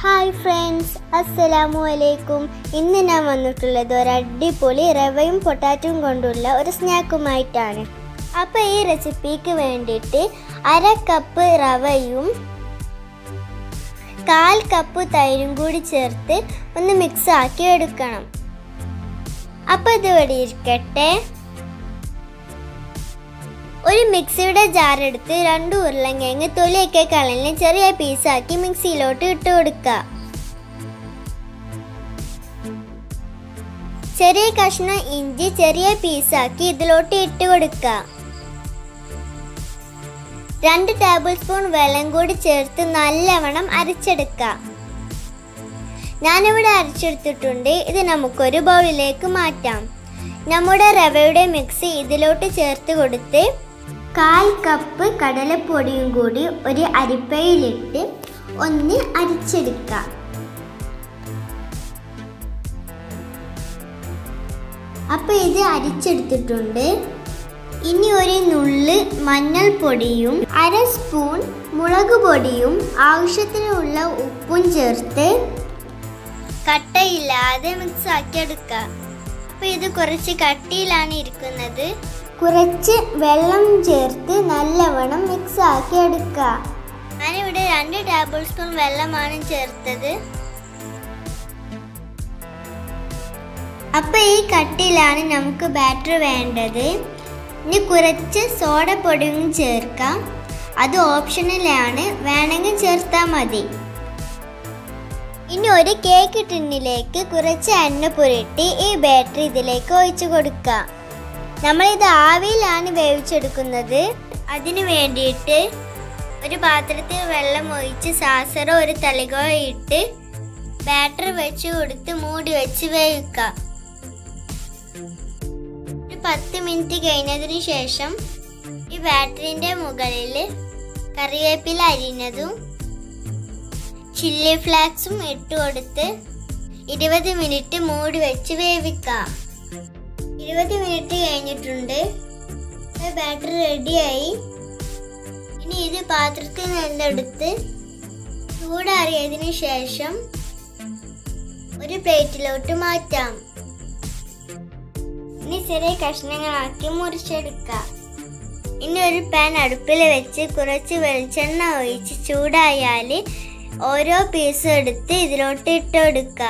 hi friends അസ്സലാമു അലൈക്കും ഇന്ന് ഞാൻ വന്നിട്ടുള്ളത് ഒരു അടിപൊളി റവയും പൊട്ടാറ്റവും കൊണ്ടുള്ള ഒരു സ്നാക്കുമായിട്ടാണ് അപ്പോൾ ഈ റെസിപ്പിക്ക് വേണ്ടിയിട്ട് അര കപ്പ് റവയും കാൽ കപ്പ് തൈരും കൂടി ചേർത്ത് ഒന്ന് മിക്സ് ആക്കി എടുക്കണം അപ്പോൾ ഇത് ഇവിടെ ഇരിക്കട്ടെ ഒരു മിക്സിയുടെ ജാർ എടുത്ത് രണ്ട് ഉരുളങ്കിഴങ്ങ് തൊലിയൊക്കെ കളഞ്ഞ് ചെറിയ പീസാക്കി മിക്സിയിലോട്ട് ഇട്ട് കൊടുക്കുക ചെറിയ കഷ്ണം ഇഞ്ചി ചെറിയ പീസാക്കി ഇതിലോട്ട് ഇട്ട് കൊടുക്കുക രണ്ട് ടേബിൾ സ്പൂൺ വെള്ളം കൂടി ചേർത്ത് നല്ലവണ്ണം അരച്ചെടുക്കുക ഞാനിവിടെ അരച്ചെടുത്തിട്ടുണ്ട് ഇത് നമുക്കൊരു ബൗളിലേക്ക് മാറ്റാം നമ്മുടെ റവയുടെ മിക്സി ഇതിലോട്ട് ചേർത്ത് കൊടുത്ത് കാൽ കപ്പ് കടലപ്പൊടിയും കൂടി ഒരു അരിപ്പയിലിട്ട് ഒന്ന് അരിച്ചെടുക്കാം അപ്പൊ ഇത് അരിച്ചെടുത്തിട്ടുണ്ട് ഇനി ഒരു നുള്ള് മഞ്ഞൾപ്പൊടിയും അര സ്പൂൺ മുളക് പൊടിയും ആവശ്യത്തിനുള്ള ഉപ്പും ചേർത്ത് കട്ടയില്ലാതെ മിക്സ് ആക്കി എടുക്കുക അപ്പൊ ഇത് കുറച്ച് കട്ടിയിലാണ് ഇരിക്കുന്നത് കുറച്ച് വെള്ളം ചേർത്ത് നല്ലവണ്ണം മിക്സ് ആക്കി എടുക്കുക ഞാനിവിടെ രണ്ട് ടേബിൾ സ്പൂൺ വെള്ളമാണ് ചേർത്തത് അപ്പൊ ഈ കട്ടിയിലാണ് നമുക്ക് ബാറ്റർ വേണ്ടത് ഇനി കുറച്ച് സോഡപ്പൊടിയും ചേർക്കാം അത് ഓപ്ഷണലാണ് വേണമെങ്കിൽ ചേർത്താൽ മതി ഇനി ഒരു കേക്ക് ടിന്നിലേക്ക് കുറച്ച് എണ്ണ പുരട്ടി ഈ ബാറ്ററി ഇതിലേക്ക് ഒഴിച്ചു കൊടുക്കുക നമ്മളിത് ആവിയിലാണ് വേവിച്ചെടുക്കുന്നത് അതിനു വേണ്ടിയിട്ട് ഒരു പാത്രത്തിൽ വെള്ളം ഒഴിച്ച് സാസറ ഒരു തളികോ ഇട്ട് ബാറ്റർ വെച്ച് കൊടുത്ത് മൂടി വെച്ച് വേവിക്കുക ഒരു പത്ത് മിനിറ്റ് കഴിഞ്ഞതിന് ശേഷം ഈ ബാറ്ററിന്റെ മുകളിൽ കറിവേപ്പില അരിഞ്ഞതും ചില്ലി ഫ്ലാക്സും ഇട്ട് കൊടുത്ത് ഇരുപത് മിനിറ്റ് മൂടി വെച്ച് വേവിക്കാം ഇരുപത് മിനിറ്റ് കഴിഞ്ഞിട്ടുണ്ട് ബാറ്റർ റെഡിയായി ഇനി ഇത് പാത്രത്തിൽ നിന്നെടുത്ത് ചൂടാറിയതിന് ശേഷം ഒരു പ്ലേറ്റിലോട്ട് മാറ്റാം ഇനി ചെറിയ കഷ്ണങ്ങളാക്കി മുറിച്ചെടുക്കാം ഇനി ഒരു പാൻ അടുപ്പിൽ വെച്ച് കുറച്ച് വെളിച്ചെണ്ണ ഒഴിച്ച് ചൂടായാൽ ഓരോ പീസും എടുത്ത് ഇതിലോട്ട് ഇട്ട് കൊടുക്കുക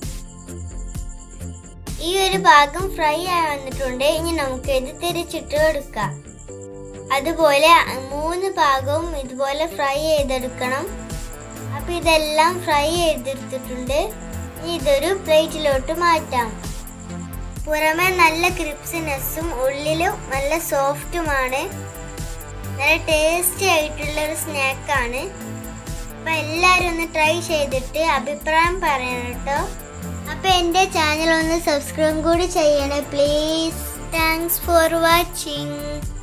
ഈ ഒരു ഭാഗം ഫ്രൈ ആയി വന്നിട്ടുണ്ട് ഇനി നമുക്ക് ഇത് തിരിച്ചിട്ട് കൊടുക്കാം അതുപോലെ മൂന്ന് ഭാഗവും ഇതുപോലെ ഫ്രൈ ചെയ്തെടുക്കണം അപ്പൊ ഇതെല്ലാം ഫ്രൈ ചെയ്തെടുത്തിട്ടുണ്ട് ഇനി ഇതൊരു പ്ലേറ്റിലോട്ട് മാറ്റാം പുറമെ നല്ല ക്രിപ്സിനെസ്സും ഉള്ളിലും നല്ല സോഫ്റ്റുമാണ് നല്ല ടേസ്റ്റി ആയിട്ടുള്ള ഒരു സ്നാക്കാണ് അപ്പൊ എല്ലാവരും ഒന്ന് ട്രൈ ചെയ്തിട്ട് അഭിപ്രായം പറയണം കേട്ടോ അപ്പൊ എൻ്റെ ചാനൽ ഒന്ന് സബ്സ്ക്രൈബ് കൂടി ചെയ്യണേ പ്ലീസ് താങ്ക്സ് ഫോർ വാച്ചിങ്